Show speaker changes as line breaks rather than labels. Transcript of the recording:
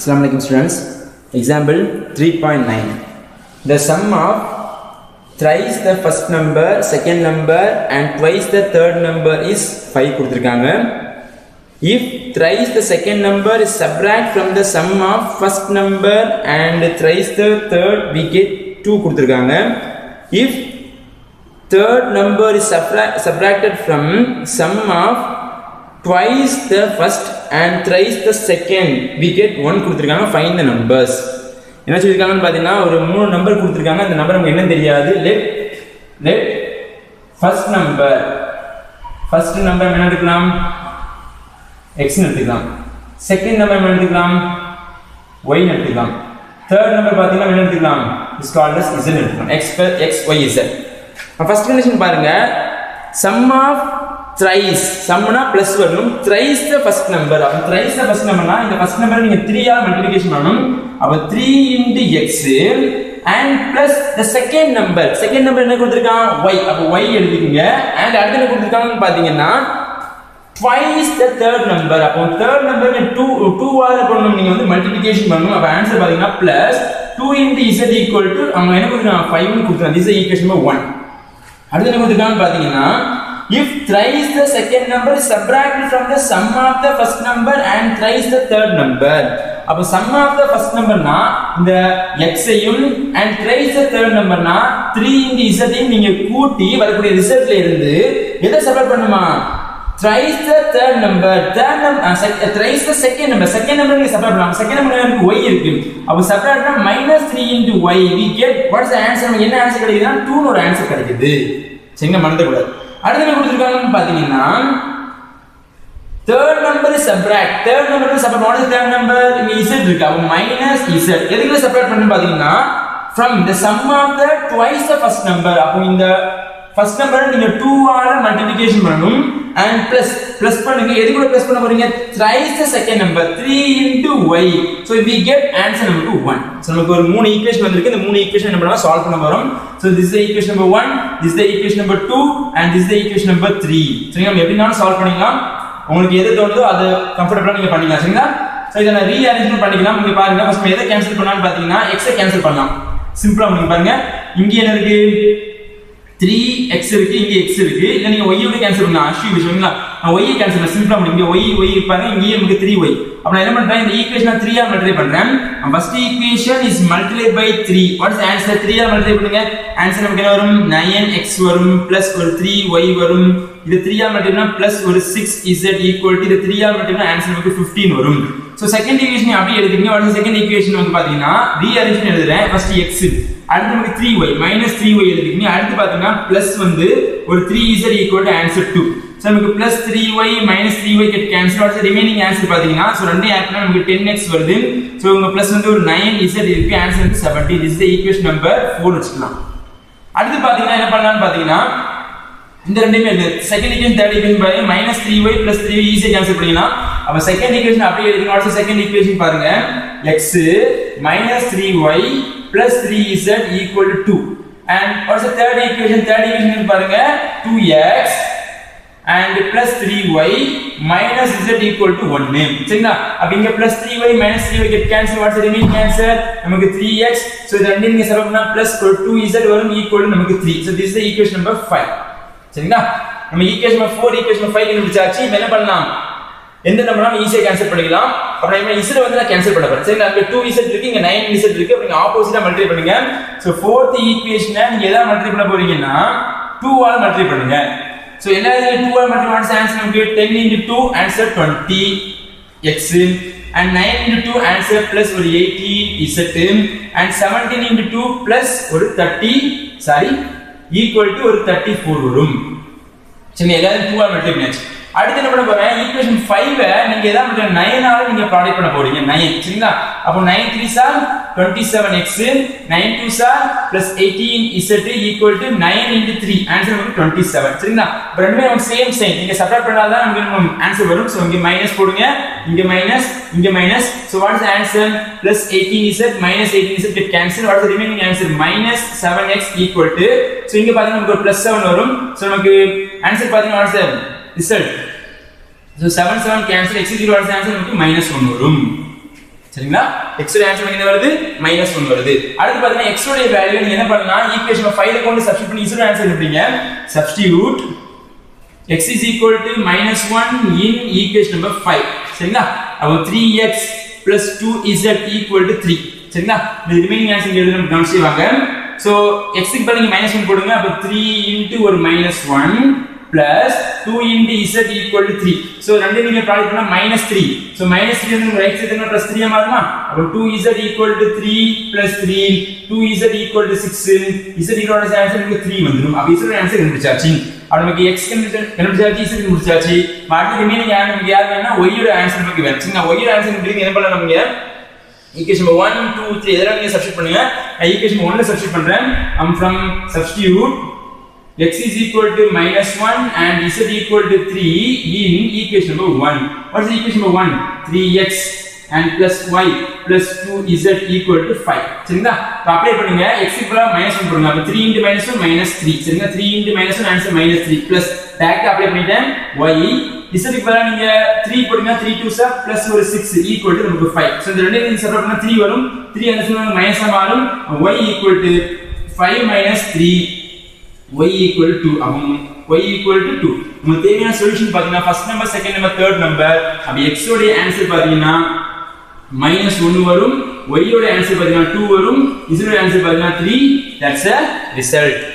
Assalamu alaikum students. Example 3.9. The sum of thrice the first number, second number and twice the third number is 5 கொடுத்திருக்காங்க. If thrice the second number is subtract from the sum of first number and thrice the third we get 2 கொடுத்திருக்காங்க. If third number is subtract, subtracted from sum of twice the first and thrice the second we get 1 கொடுத்திருக்காங்க find the numbers என்ன சொல்லியிருக்காங்கன்னு பார்த்தீங்கன்னா ஒரு மூணு number கொடுத்துருக்காங்க அந்த number நமக்கு என்ன தெரியாது let let first number first number என்ன எடுக்கலாம் எக்ஸ்னு எடுத்துக்கலாம் செகண்ட் நம்பர் என்ன எடுத்துக்கலாம் ஒய்னு எடுத்துக்கலாம் தேர்ட் நம்பர் பார்த்தீங்கன்னா என்ன எடுத்துக்கலாம் இஸ் கால்ட் அஸ் இசன் எடுத்துக்கலாம் x x y z first condition பாருங்க சம் ஆஃப் த்ரைஸ் சம்னா பிளஸ் வரணும் த்ரைஸ் த ஃபர்ஸ்ட் நம்பர் அப்போ த்ரைஸ் த ஃபர்ஸ்ட் நம்பர்னா இந்த ஃபர்ஸ்ட் நம்பர் நீங்க த்ரீயால மல்டிபிகேஷன் பண்ணணும் அப்போ three into x and plus the second number second number என்ன கொடுத்துருக்கான் ஒய் அப்போ ஒய் எழுதிக்கோங்க அண்ட் அடுத்து என்ன கொடுத்துருக்காங்கன்னு பார்த்தீங்கன்னா twice the third number அப்போ third number நீ 2 2 ஆல பண்ணனும் நீங்க வந்து மல்டிப்ளிகேஷன் பண்ணனும் அப்ப ஆன்சர் பாத்தீங்கன்னா plus 2 into z equal to அவங்க என்ன கொடுத்திருக்காங்க 5 னு கொடுத்திருக்காங்க this is equation number 1 அடுத்து என்ன கொடுத்திருக்காங்க பாத்தீங்கன்னா if thrice the second number is subtracted from the sum of the first number and thrice the third number அப்ப sum of the first numberனா இந்த x ஐயும் and thrice the third numberனா 3 into z ஐயும் நீங்க கூட்டி வரக்கூடிய ரிசல்ட்ல இருந்து எதை சப்ராக்ட் பண்ணுமா thrice the third number third number uh, sec, uh, thrice the second number second number நீங்க சப்ராக்ட் பண்ணலாம் செகண்ட் நம்பர் எனக்கு y இருக்கு அப்ப சப்ராக்ட்னா minus 3 into y we get what's the answer நமக்கு என்ன ஆன்சர் கிடைக்குதுன்னா 2 னு ஒரு ஆன்சர் கிடைக்குது சரிங்க மறந்து கூடாது அடுத்து என்ன கொடுத்திருக்காங்கன்னு பாத்தீங்கன்னா third number is subtract third number is subtract what is third number இங்க z இருக்கு அப்ப minus z எதுக்குள்ள சப்ராக்ட் பண்ணனும் பாத்தீங்கன்னா from the sum of the twice the first number அப்போ இந்த ஃபர்ஸ்ட் நம்பர் நீங்க 2 ஆல மல்டிப்ளிகேஷன் பண்ணனும் அண்ட் பிளஸ் பிளஸ் பண்ணுங்க எது கூட பிளஸ் பண்ண போறீங்க thrice the second number 3 into y so we get answer number to 1 so நமக்கு ஒரு மூணு ஈக்குவேஷன் வந்திருக்கு இந்த மூணு ஈக்குவேஷன் என்ன பண்ணலாம் சால்வ் பண்ண போறோம் so this is the equation number 1 this is the equation number 2 and this is the equation number 3 சரிங்க நம்ம எப்படினாலும் சால்வ் பண்ணிக்கலாம் உங்களுக்கு எது தோணுதோ அது கம்ஃபர்ட்டபிளா நீங்க பண்ணிக்கலாம் சரிங்களா சோ இத நான் ரீஅரேஞ்ச்மென்ட் பண்ணிக்கலாம் நீங்க பாருங்க ஃபர்ஸ்ட் எதை கேன்சல் பண்ணலாம்னு பாத்தீங்கன்னா x ஐ கேன்சல் பண்ணலாம் சிம்பிளா நீங்க பாருங்க இங்க என்ன இருக்கு த்ரீ எக்ஸ் இருக்கு இங்க எக்ஸ் இருக்கு இல்ல நீங்க ஒய் விட கேன்சல் பண்ணலாம் அஷ்யூ விஷயங்களா நான் ஒய் கேன்சல் பண்ண சிம்பிளா பண்ணி இங்க ஒய் ஒய் பாருங்க இங்கேயே நமக்கு த்ரீ ஒய் அப்ப நான் என்ன பண்றேன் இந்த ஈக்குவேஷன் த்ரீ ஆல் மல்டிப்ளை பண்றேன் first equation is multiply by three what's answer three ஆல் மல்டிப்ளை பண்ணுங்க ஆன்சர் நமக்கு என்ன வரும் நைன் எக்ஸ் வரும் பிளஸ் ஒரு த்ரீ ஒய் வரும் இது த்ரீ ஆல் மல்டிப்ளை பிளஸ் ஒரு சிக்ஸ் இசட் ஈக்குவல் டு இது த்ரீ ஆல் மல்டிப்ளை ஆன்சர் நமக்கு ஃபிஃப்டீன் வரும் ஸோ செகண்ட் ஈக்குவேஷன் அப்படியே எடுத்துக்கீங்க வாட் செகண்ட் ஈக்குவேஷன் வந்து பாத்தீங்கன்னா ரீஅரேஞ்ச் எழுதுறேன் ஃபர்ஸ்ட் எக்ஸ் அடுத்து நமக்கு three y minus three y எழுதிக்கீங்க அடுத்து பாத்தீங்கன்னா பிளஸ் வந்து ஒரு three z equal to answer two so நமக்கு plus three y minus three y get cancel adds remaining answer பாத்தீங்கன்னா ஸோ ரெண்டு ஆட் பண்ணா நமக்கு டென் எக்ஸ் வருது ஸோ உங்க பிளஸ் வந்து ஒரு நைன் இசட் இருக்கு ஆன்சர் வந்து seventeen is equation number four வச்சுக்கலாம் அடுத்து பாத்தீங்கன்னா என்ன பண்ணலாம்னு பாத்தீங்கன்னா இந்த ரெண்டுமே இருக்கு செகண்ட் ஈக்குவேஷன் தேர்ட் ஈக்குவேஷன் பாருங்க minus three y plus three ஈஸியா கேன்சல் பண்ணிக்கலாம் அப்ப செகண்ட் ஈக்குவேஷன் அப்படியே எழுதிக்கலாம் ஆல்சோ செகண்ட் ஈக்குவேஷன் பாருங்க x minus three y plus three z equal to two and also third equation third equation பாருங்க two x and plus 3y minus z equal to 1 சரிங்களா அப்ப இங்க plus 3y minus 3y get cancel what's the remaining answer நமக்கு 3x so இது ரெண்டையும் நீங்க substitute பண்ணா plus 2z வரும் equal to நமக்கு 3 so this is the equation number 5 சரிங்களா நம்ம ஈக்குவேஷன் நம்பர் 4 ஈக்குவேஷன் நம்பர் 5 கண்டுபிடிச்சாச்சு இப்போ என்ன பண்ணலாம் எந்த நம்பர்னாலும் ஈஸியா கேன்சல் பண்ணிக்கலாம் அப்புறம் நம்ம இசட் வந்து நான் கேன்சல் பண்ண போறேன் சரி அங்க 2 இசட் இருக்கு இங்க 9 இசட் இருக்கு அப்ப நீங்க ஆப்போசிட்டா மல்டிப்ளை பண்ணுங்க சோ ஃபோர்த் ஈக்குவேஷனை நீங்க எதா மல்டிப்ளை பண்ண போறீங்கன்னா 2 ஆல மல்டிப்ளை பண்ணுங்க So என்ன 2 ஆல் மல்டிப்ளை பண்ணா ஆன்சர் நமக்கு 10 into 2 answer 20 x and 9 into 2 answer plus ஒரு 18 z and 17 into 2 plus ஒரு 30 சாரி equal to ஒரு 34 வரும் சரி எல்லாரும் 2 ஆல் மல்டிப்ளை பண்ணியாச்சு அடுத்து என்ன பண்ண போறேன் ஈக்குவேஷன் 5 நீங்க எதா மட்டும் 9 ஆல நீங்க ப்ராடக்ட் பண்ண போறீங்க 9 சரிங்களா அப்போ 9 3 sir 27x 9 2 sir plus 18 z equal to 9 into 3 answer நமக்கு 27 சரிங்களா இப்போ ரெண்டுமே நமக்கு சேம் சேம் நீங்க சப்ட்ராக்ட் பண்ணாதான் நமக்கு நமக்கு ஆன்சர் வரும் சோ இங்க மைனஸ் போடுங்க இங்க மைனஸ் இங்க minus so what is answer plus 18z minus 18z get cancel what is the remaining answer minus 7x equal to so இங்க பாத்தீங்கன்னா நமக்கு ஒரு plus 7 வரும் சோ நமக்கு ஆன்சர் பாத்தீங்கன்னா what is the result so 7 7 cancel x is equal to answer நமக்கு minus 1 வரும் சரிங்களா x உடைய ஆன்சர் என்ன வருது மைனஸ் ஒன் வருது அடுத்து பாத்தீங்கன்னா x உடைய வேல்யூ நீங்க என்ன பண்ணலாம் ஈக்குவேஷன் 5 கொண்டு சப்ஸ்டிட் பண்ணி z உடைய ஆன்சர் எடுப்பீங்க substitute x is equal to minus 1 in equation number 5 சரிங்களா அப்போ 3x plus 2z equal to 3 சரிங்களா இந்த ரிமைனிங் ஆன்சர் எழுதி நம்ம கவனிச்சு வாங்க சோ x க்கு பதிலா நீங்க மைனஸ் 1 போடுங்க அப்போ 3 into ஒரு minus 1 plus 2 into z equal to 3 so ரெண்டு நீங்க ப்ராடக்ட் பண்ணா மைனஸ் 3 சோ மைனஸ் 3 வந்து ரைட் சைடு என்ன பிளஸ் 3 மாறுமா அப்போ 2z equal to 3 plus 3 2z equal to 6 z equal to answer உங்களுக்கு 3 வந்துரும் அப்ப z ஆன்சர் கண்டுபிடிச்சாச்சு அப்ப நமக்கு x கண்டுபிடிச்சாச்சு z கண்டுபிடிச்சாச்சு அடுத்து ரிமைனிங் யார் நமக்கு யார் வேணும்னா y யோட ஆன்சர் நமக்கு வேணும் சரிங்களா y யோட ஆன்சர் கண்டுபிடிக்க என்ன பண்ணலாம் நமக்கு ஈக்குவேஷன் 1 2 3 இதெல்லாம் நீங்க சப்ஸ்டிட் பண்ணுங்க நான் ஈக்குவேஷன் 1 ல சப்ஸ்டிட் பண்றேன் I'm from substitute x is equal to minus 1 and z equal to 3 in equation number 1 what is equation number 1 3x and plus y plus 2z equal to 5 சரிங்களா இப்போ apply பண்ணுங்க x ஈக்குவலா minus 1 போடுங்க அப்ப 3 into minus 1 minus 3 சரிங்களா 3 into minus 1 answer minus 3 plus டைரக்டா apply பண்ணிட்டேன் y z ஈக்குவலா நீங்க 3 போடுங்க 3 2 சார் plus ஒரு 6 equal to நமக்கு 5 சோ இந்த ரெண்டையும் நீங்க செப்பரேட் பண்ணா 3 வரும் 3 அந்த சைடு மைனஸா மாறும் y equal to 5 minus 3 y equal to அப்போ y equal to 2 நமக்கு தேவையான சொல்யூஷன் பாத்தீங்கன்னா first number second number third number அப்ப x உடைய ஆன்சர் பாத்தீங்கன்னா மைனஸ் ஒன்னு வரும் y உடைய ஆன்சர் பாத்தீங்கன்னா 2 வரும் z உடைய ஆன்சர் பாத்தீங்கன்னா 3 தட்ஸ் a ரிசல்ட்